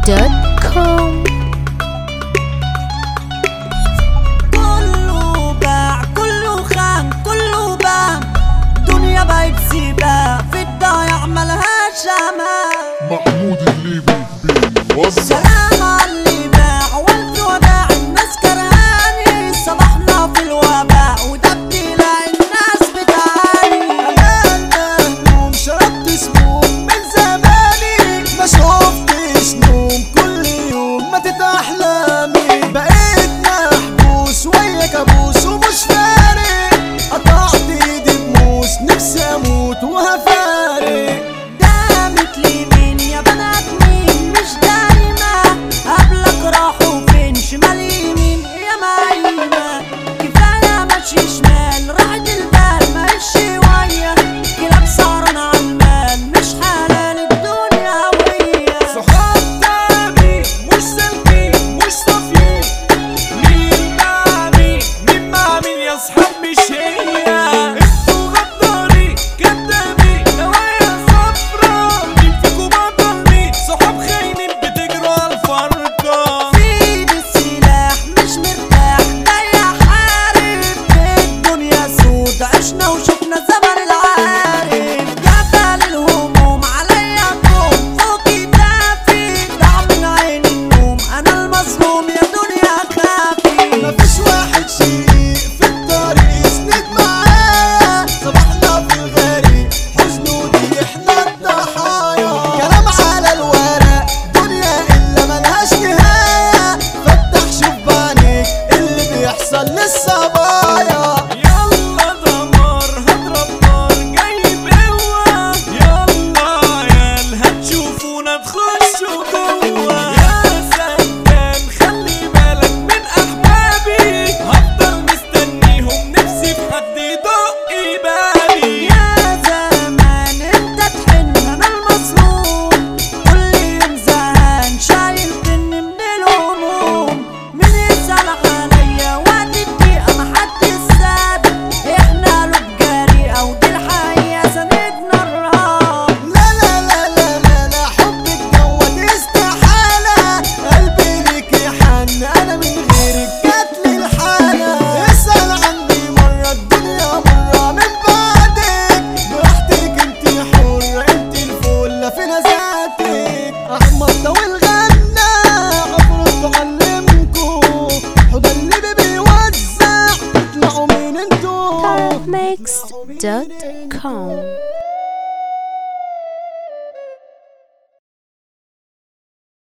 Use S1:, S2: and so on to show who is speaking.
S1: www.djmix.com
S2: كله باع كله خان كله باع دنيا بقت سيبة في الضايع ملهاش امان
S3: محمود الليبي بيوزع
S2: سلام على اللي باع والف وداع الناس كرهاني صباحنا في الوباء وده بتلاقي الناس بتعاني انا مهموم شربت سموم من زماني ما شفتش نوم كل يوم ما احلامي بقيت محبوس ويا كابوس ومش فارق قطعت ايدي بموس نفسي اموت وهفارق دامت اليمين يا بنات مين مش دايما قبلك راحوا فين شمال يمين يا مايمة كفاية ماشي شمال راحت البال ما شوية كلاب سهران على المال مش حلال الدنيا هوية صحاب تاني مش سالكين مش صافيين مين مع مين مين مع مين يا صحاب مش هي انتوا غدارين كدابين نوايا صفرا مين فيكم بطل مين صحاب خاينين بتجروا على الفرقة في ايد السلاح مش مرتاح جاي احارب في الدنيا سود عشنا وشفنا زمن العارف جبل الهموم عليا كوم فوق كتافي ضاع من عين النوم انا المظلوم يا دنيا خافي مفيش واحد شقيق في الطريق يسند معاه صباحنا في الغريق حزن ودي احنا الضحايا كلام على الورق دنيا الا ملهاش نهايه فتح شوف بعينيك اللي بيحصل للصبايا يلا دمار هضرب نار جاي بقوة يلا عيال هتشوفونا تخشوا جوا يا سكان خلي بالك من احبابي هفضل مستنيهم نفسي في حد يدق بالي يا زمان انت تحن انا المظلوم كل يوم زهقان شايل طن من الهموم مين يسأل عليا وقت الضيقة محدش ساب احنا له بجريئة ودي الحقيقة سندنا الرهاب لا لا لا لا لا لا حبك دوت استحالة قلبي ليك يحن انا من غيرك جاتلي الحالة اسأل عني مرة الدنيا مرة من بعدك براحتك انت حرة انت الفل في نزاتك احمد طويل غنى المفروض تعلمكو حدا اللي بيوزع اطلعوا مين انتو
S1: tarabmix.com